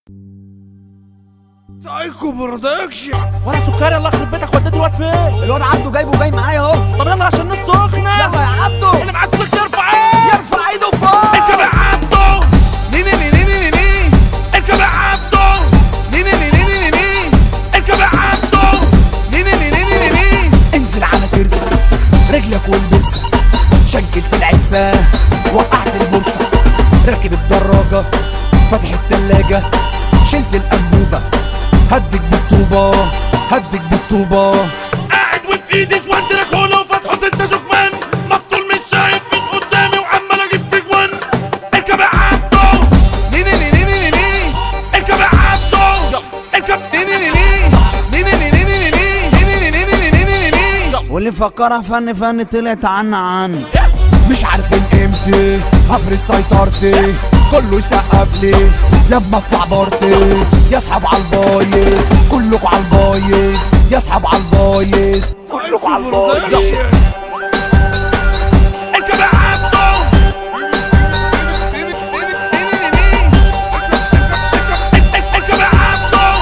سايكو برودكشن وانا سكري الله يخرب بيتك وديت الواد فين الواد عبده جايبه جاي معايا اهو طب يلا عشان الناس سخنه يلا يا عبده اللي معاه السكر يرفع ايه يرفع ايده فوق اركب يا عبده ني ني ني ني ني ني اركب يا عبده ني ني ني ني ني ني اركب يا عبده ني ني ني ني ني ني انزل على ترسة رجلك والبسة شنكلت العكسة وقعت البورصة راكب الدراجة فاتح التلاجة شلت الأنبوبة هدك بالطوبة هدك بالطوبة قاعد وفي ايدي جوان دراكولا وفتحه ستة شكمان مقتول مش شايف من قدامي وعمال اجيب في جوان اركب يا عبده ني ني ني ني ني ني اركب يا عبده اركب ني ني ني ني ني ني ني ني ني ني ني ني ني ني ني ني ني واللي مفكرها فن فن طلعت عنا عن مش عارفين قيمتي هفرض سيطرتي كله يسقف لي لما اطلع بارتي يسحب على البايظ كلكوا على البايظ يسحب على البايظ كلكوا على البايظ اركب يا عبده اركب يا عبده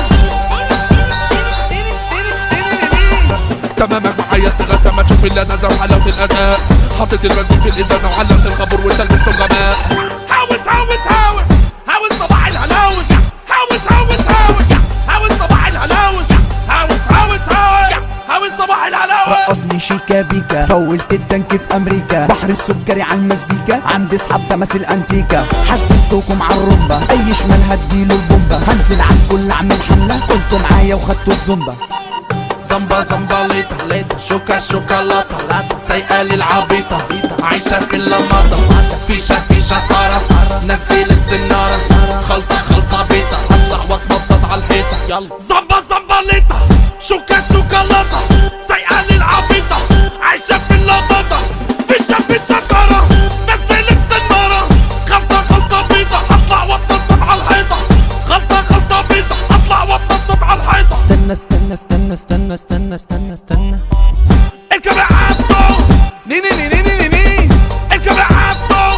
تمامك معايا استغاثة ما تشوف اللذاذة وحلاوة الأداء حطيت البنزين في الإزازة وعلقت الخمر وانت لبست غماء هاوس هاوس هاوس هاوس صباح الهلاوس هاوس هاوس هاوس هاوس صباح الهلاوس هاوس هاوس هاوس هاوس صباح الهلاوس رقصني شيكا بيكا فولت التانك في امريكا بحر السكري على المزيكا عندي اصحاب تماثيل انتيكا حسبتكم على الرمبة اي شمال هديله البومبة هنزل على الكل اعمل حملة كنتوا معايا وخدتوا الزومبا زنبا زنبليطة شوكا شوكولاتة سايقة للعبيطة عايشة في اللمضة فيشة فيشة طارة نزل السنارة خلطة خلطة بيضة هطلع واتنطط على الحيطة يلا زنبا زنبليطة شوكا شوكولاتة سايقة للعبيطة عايشة في اللمضة فيشة فيشة طارة نزل السنارة خلطة خلطة بيضة هطلع واتنطط على الحيطة خلطة خلطة بيضة هطلع واتنطط على الحيطة استنى استنى استنى استنى استنى استنى استنى اركب يا عبده ني ني ني ني ني ني اركب يا عبده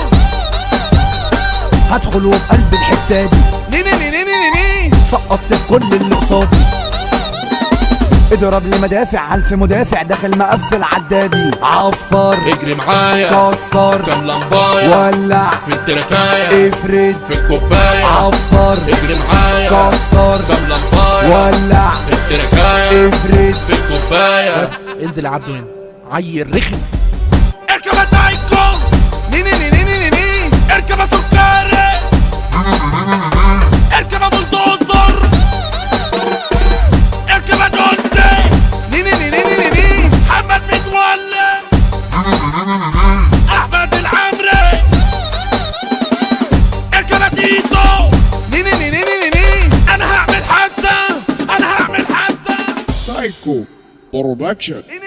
هدخل وبقلب الحتة دي ني ني ني ني ني ني سقطت في كل اللي قصادي اضرب لي مدافع الف مدافع داخل مقفل عدادي عفر اجري معايا كسر كام لمباية ولع في التركاية افرد في الكوباية عفر اجري معايا كسر كام لمباية ولع في التركاية افرد في الكوباية بس انزل يا عبده هنا عيل رخم اركب يا تايكو ني ني ني ني ني ني اركب يا سكري اركب يا بلدوزر اركب يا دونسي ني ني ني ني ني ني محمد متولي احمد العمري اركب يا تيتو ني ني ني ني ني ني انا هعمل حادثة انا هعمل حادثة سايكو برودكشن